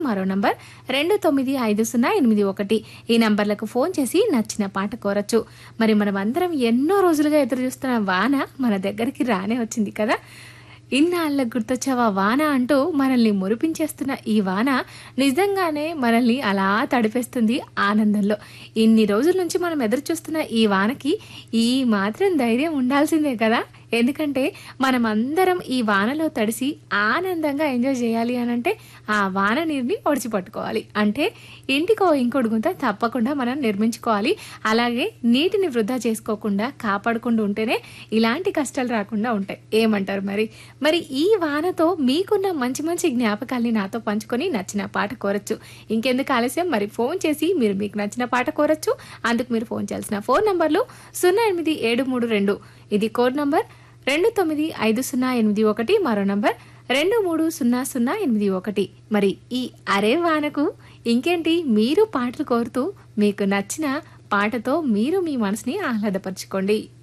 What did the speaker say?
మరో నంబర్ రెండు తొమ్మిది ఐదు సున్నా ఎనిమిది ఒకటి ఈ నంబర్లకు ఫోన్ చేసి నచ్చిన పాట కోరచ్చు మరి మనం అందరం ఎన్నో రోజులుగా ఎదురు చూస్తున్న వాన మన దగ్గరికి రానే వచ్చింది కదా ఇన్నాళ్ళకు గుర్తొచ్చావా వాన అంటూ మనల్ని మురిపించేస్తున్న ఈ వాన నిజంగానే మనల్ని అలా తడిపేస్తుంది ఆనందంలో ఇన్ని రోజుల నుంచి మనం ఎదురు చూస్తున్న ఈ వానకి ఈ మాత్రం ధైర్యం ఉండాల్సిందే కదా ఎందుకంటే మనం అందరం ఈ వానలో తడిసి ఆనందంగా ఎంజాయ్ చేయాలి అని అంటే ఆ వాన నీరుని ఒడిచి పట్టుకోవాలి అంటే ఇంటికో ఇంకోటి గుంత తప్పకుండా మనం నిర్మించుకోవాలి అలాగే నీటిని వృధా చేసుకోకుండా కాపాడుకుంటూ ఉంటేనే ఇలాంటి కష్టాలు రాకుండా ఉంటాయి ఏమంటారు మరి మరి ఈ వానతో మీకున్న మంచి మంచి జ్ఞాపకాల్ని నాతో పంచుకొని నచ్చిన పాట కోరచ్చు ఇంకెందుకు ఆలస్యం మరి ఫోన్ చేసి మీరు మీకు నచ్చిన పాట కోరచ్చు అందుకు మీరు ఫోన్ చేయాల్సిన ఫోన్ నంబర్లు సున్నా ఎనిమిది ఏడు మూడు రెండు ఇది కోడ్ నంబర్ రెండు తొమ్మిది ఐదు సున్నా ఎనిమిది ఒకటి మరో నంబర్ రెండు మూడు సున్నా సున్నా ఎనిమిది ఒకటి మరి ఈ అరే వానకు ఇంకేంటి మీరు పాటలు కోరుతూ మీకు నచ్చిన పాటతో మీరు మీ మనసుని ఆహ్లాదపరచుకోండి